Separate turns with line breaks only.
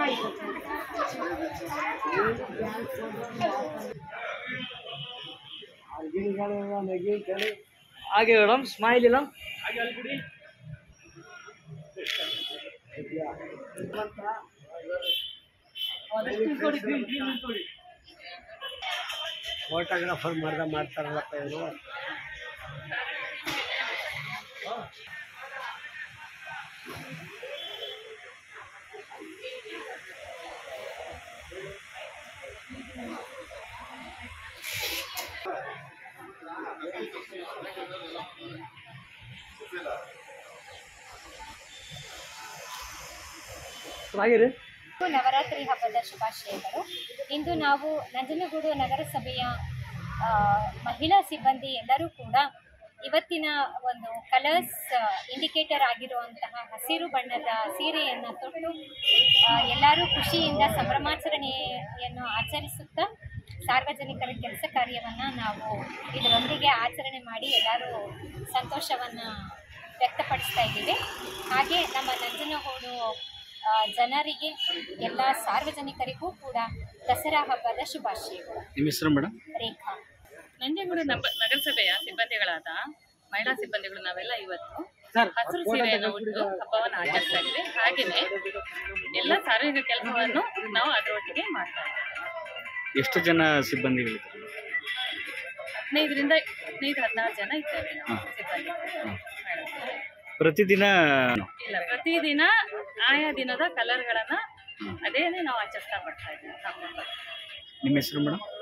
ಹಾಗೆ madam smile ಇಲ್ಲ
photographer ಮಾಡ್ದ ಮಾಡ್ತಾರಲ್ಲಪ್ಪ ಇವರು
ಹಾಗೆ
ನವರಾತ್ರಿ ಹಬ್ಬದ ಶುಭಾಶಯಗಳು ಇಂದು ನಾವು ನಂಜನಗೂಡು ನಗರಸಭೆಯ ಆ, ಮಹಿಳಾ ಸಿಬ್ಬಂದಿ ಎಲ್ಲರೂ ಕೂಡ ಇವತ್ತಿನ ಒಂದು ಕಲರ್ಸ್ ಇಂಡಿಕೇಟರ್ ಆಗಿರುವಂತಹ ಹಸಿರು ಬಣ್ಣದ ಸೀರೆಯನ್ನು ತೊಟ್ಟು ಆ, ಎಲ್ಲರೂ ಖುಷಿಯಿಂದ ಸಂಭ್ರಮಾಚರಣೆಯನ್ನು ಆಚರಿಸುತ್ತಾ ಸಾರ್ವಜನಿಕರ ಕೆಲಸ ಕಾರ್ಯವನ್ನು ನಾವು ಇದರೊಂದಿಗೆ ಆಚರಣೆ ಮಾಡಿ ಎಲ್ಲರೂ ಸಂತೋಷವನ್ನು ವ್ಯಕ್ತಪಡಿಸ್ತಾ ಇದ್ದೀವಿ ಹಾಗೆ ನಮ್ಮ ನಂಜನಗೂಡು ಆ, ಜನರಿಗೆ ಎಲ್ಲ ಸಾರ್ವಜನಿಕರಿಗೂ ಕೂಡ ದಸರಾ ಹಬ್ಬದ ಶುಭಾಶಯಗಳು
ನಿಮ್ಮ ಹೆಸರು ಮೇಡಮ್
ರೇಖಾ
ನಂಜನಗೂಡು ನಬ ನಗರಸಭೆಯ ಸಿಬ್ಬಂದಿಗಳಾದ ಮಹಿಳಾ ಸಿಬ್ಬಂದಿಗಳು ನಾವೆಲ್ಲ ಇವತ್ತು
ಸರ್
ಹಸಿರು ಸೀರೆಯನ್ನು ಉಟ್ಟು ಹಬ್ಬವನ್ನು ಆಚರಿಸ್ತಾ ಇದ್ದೀವಿ ಹಾಗೆಯೇ ಎಲ್ಲ ಸಾರ್ವಜನಿಕ ಕೆಲಸವನ್ನು ನಾವು ಅದರೊಟ್ಟಿಗೆ ಮಾಡ್ತಾ ಇದ್ದೀವಿ
ಎಷ್ಟು ಜನ ಸಿಬ್ಬಂದಿಗಳಿದ್ದಾರೆ
ಹದಿನೈದರಿಂದ ಹದಿನೈದು ಹದಿನಾರು ಜನ ಇದ್ದೇವೆ ನಾವು ಸಿಬ್ಬಂದಿಗಳು ಮೇಡಮ್.
ಪ್ರತಿದಿನ
ಇಲ್ಲ ಪ್ರತಿದಿನ ಆಯಾ ದಿನದ ಕಲರ್ಗಳನ್ನ ಅದೇ ನಾವು ಆಚರಿಸ್ತಾ ಬರ್ತಾ ಇದ್ದೀವಿ ಹಬ್ಬ
ನಿಮ್ಮ ಹೆಸರು ಮೇಡಮ್